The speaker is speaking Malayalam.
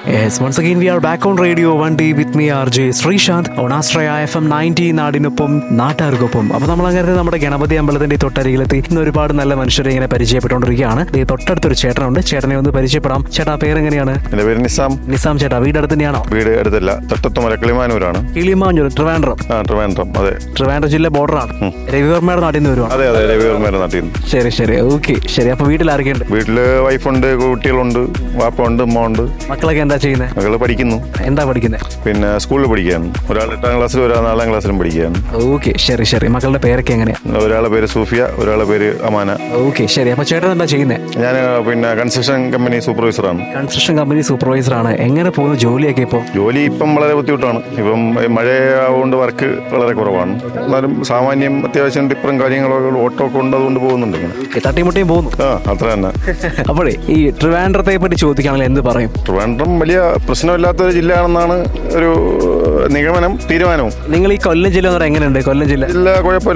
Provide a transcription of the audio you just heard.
Yes, once again we are back on Radio 1D with me RJ Sreesanth on Astraya FM 90 നാടിനൊപ്പം നാട്ടുകാർക്കൊപ്പം അപ്പൊ നമ്മൾ അങ്ങനെ നമ്മുടെ ഗണപതി അമ്പലത്തിന്റെ ഈ തൊട്ടരികിലെത്തി ഇന്ന് ഒരുപാട് നല്ല മനുഷ്യരെ ഇങ്ങനെ പരിചയപ്പെട്ടുകൊണ്ടിരിക്കുകയാണ് ദേ തൊട്ടടുത്തൊരു ചേട്ടനുണ്ട് ചേട്ടനെ ഒന്ന് പരിചയപ്പെടാം ചേട്ടാ പേരെങ്ങനെയാണ് എൻ്റെ പേര് നിസാം നിസാം ചേട്ടാ വീട് അടുത്ത് തന്നെയാണോ വീട് അടുത്തല്ല തൊട്ടത്തുമല കിളിമാനൂരാണ് കിളിമാഞ്ഞൂർ ട്രിവാൻഡ്രം ആ ട്രിവാൻഡ്രം അതെ ട്രിവാൻഡ്രം ജില്ല ബോർഡറാണ് രവിവർമ്മയുടെ നാട്ടിൽ നിന്ന് വരുവാണ് അതെ അതെ രവിവർമ്മയുടെ നാട്ടിൽ നിന്ന് ശരി ശരി ഓക്കെ ശരി അപ്പൊ വീട്ടിൽ ആരൊക്കെയുണ്ട് വീട്ടില് വൈഫുണ്ട് കുട്ടികളുണ്ട് വാപ്പുണ്ട് ഉമ്മ ഉണ്ട് മക്കളൊക്കെ എന്താ ചെയ്യുന്നത് മകള് പഠിക്കുന്നു എന്താ പഠിക്കുന്നത് പിന്നെ സ്കൂളിൽ പഠിക്കുകയാണ് ഒരാൾ എട്ടാം ക്ലാസ്സിലും ഒരാൾ നാലാം ക്ലാസ്സിലും പഠിക്കുകയാണ് ഓക്കെ ശരി ശരി മക്കളുടെ പേരൊക്കെ എങ്ങനെയാ ഒരാളെ പേര് സൂഫിയ ഒരാളെ പേര് അമാന ഓക്കെ ശരി അപ്പൊ ചേട്ടൻ എന്താ ചെയ്യുന്നത് ഞാൻ പിന്നെ കൺസ്ട്രക്ഷൻ കമ്പനി സൂപ്പർവൈസറാണ് കൺസ്ട്രക്ഷൻ കമ്പനി സൂപ്പർവൈസർ ആണ് എങ്ങനെ പോകുന്നു ജോലിയൊക്കെ ഇപ്പോൾ ജോലി ഇപ്പം വളരെ ബുദ്ധിമുട്ടാണ് ഇപ്പം മഴ ആവുകൊണ്ട് വർക്ക് വളരെ കുറവാണ് എന്നാലും സാമാന്യം അത്യാവശ്യം ടിപ്പറും കാര്യങ്ങളൊക്കെ ഓട്ടോ ഒക്കെ ഉണ്ട് അതുകൊണ്ട് പോകുന്നുണ്ട് ഇങ്ങനെ തട്ടിമുട്ടിയും പോകുന്നു ആ അത്ര തന്നെ അപ്പോഴേ ഈ ട്രിവാൻഡ്രത്തെ പറ്റി ചോദിക്കുകയാണെങ്കിൽ എന്ത് പറയും ട്രിവാൻഡ്രം വലിയ പ്രശ്നമില്ലാത്ത ഒരു ജില്ലയാണെന്നാണ് ഒരു നിഗമനം തീരുമാനവും നിങ്ങൾ ഈ കൊല്ലം ജില്ല എന്ന് പറഞ്ഞാൽ എങ്ങനെയുണ്ട് കൊല്ലം ജില്ല ജില്ല കുഴപ്പമില്ല